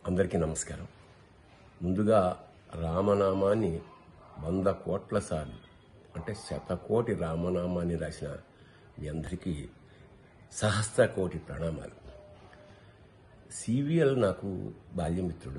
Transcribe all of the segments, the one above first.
అందరికీ నమస్కారం ముందుగా రామనామాన్ని వంద కోట్ల సార్లు అంటే శతకోటి రామనామాన్ని రాసిన మీ అందరికీ సహస్ర కోటి ప్రణామాలు సివిఎల్ నాకు బాల్యమిత్రుడు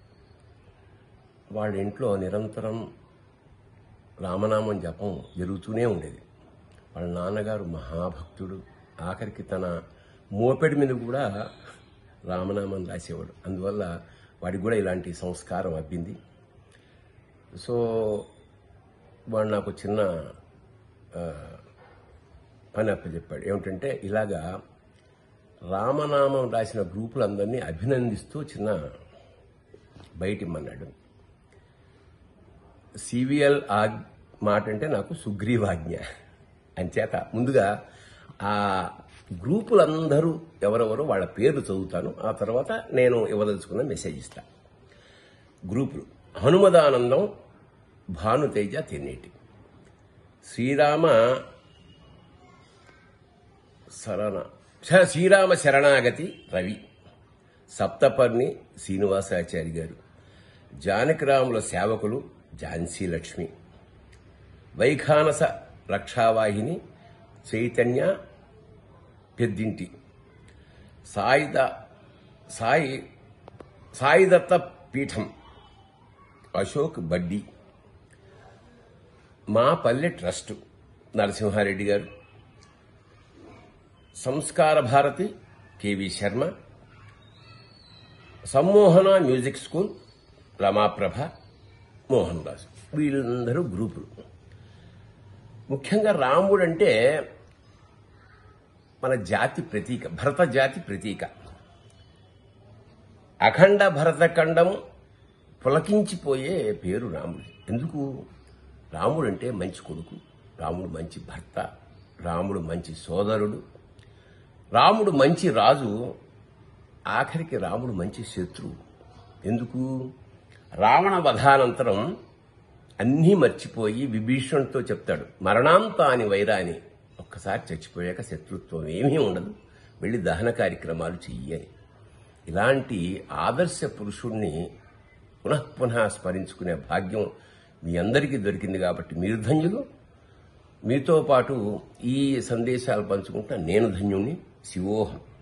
వాళ్ళ ఇంట్లో నిరంతరం రామనామం జపం జరుగుతూనే ఉండేది వాళ్ళ నాన్నగారు మహాభక్తుడు ఆఖరికి తన మోపెడి మీద కూడా రామనామం రాసేవాడు అందువల్ల వాడికి కూడా ఇలాంటి సంస్కారం అబ్బింది సో వాడు నాకు చిన్న ఆ, పని అప్పచెప్పాడు ఏమిటంటే ఇలాగా రామనామం రాసిన గ్రూపులందరినీ అభినందిస్తూ చిన్న బయటిమ్మన్నాడు సివిఎల్ ఆగ్ మాట అంటే నాకు సుగ్రీవాజ్ఞ అంచేత ముందుగా ఆ గ్రూపులందరూ ఎవరెవరో వాళ్ళ పేర్లు చదువుతాను ఆ తర్వాత నేను ఇవ్వదలుచుకున్న మెసేజ్ ఇస్తా గ్రూపులు హనుమదానందం భానుతేజ తెన్నేటి శ్రీరామ శరణ శ- శ్రీరామ శరణాగతి రవి సప్తపర్ణి శ్రీనివాసాచారి గారు జానకిరాముల సేవకులు ఝాన్సీ లక్ష్మి వైఖానస రక్షావాహిని చైతన్య పెద్దింటి సాయిద సాయి సాయిదత్త పీఠం అశోక్ బడ్డి మా పల్లె ట్రస్ట్ నరసింహారెడ్డి గారు Samskara Bharati KV Sharma Sammohana music school Ramaprabha Mohan Raju వీళ్ళందరూ గ్రూపులు ముఖ్యంగా రాముడు అంటే మన జాతి ప్రతీక భరత జాతి ప్రతీక అఖండ భరతఖండం పులకించిపోయే పేరు రాముడు ఎందుకు రాముడు అంటే మంచి కొడుకు రాముడు మంచి భర్త రాముడు మంచి సోదరుడు రాముడు మంచి రాజు ఆఖరికి రాముడు మంచి శత్రువు ఎందుకు రావణ వధానంతరం అన్నీ మర్చిపోయి విభీషణుడితో చెప్తాడు మరణాంత అని వైరాని ఒక్కసారి చచ్చిపోయాక శత్రుత్వం ఏమీ ఉండదు వెళ్ళి దహన కార్యక్రమాలు చెయ్యని ఇలాంటి ఆదర్శ పురుషుణ్ణి పునః పునః స్మరించుకునే భాగ్యం మీ అందరికీ దొరికింది కాబట్టి మీరు ధన్యులు మీతో పాటు ఈ సందేశాలు పంచుకుంటా నేను ధన్యుణ్ణి శివోహం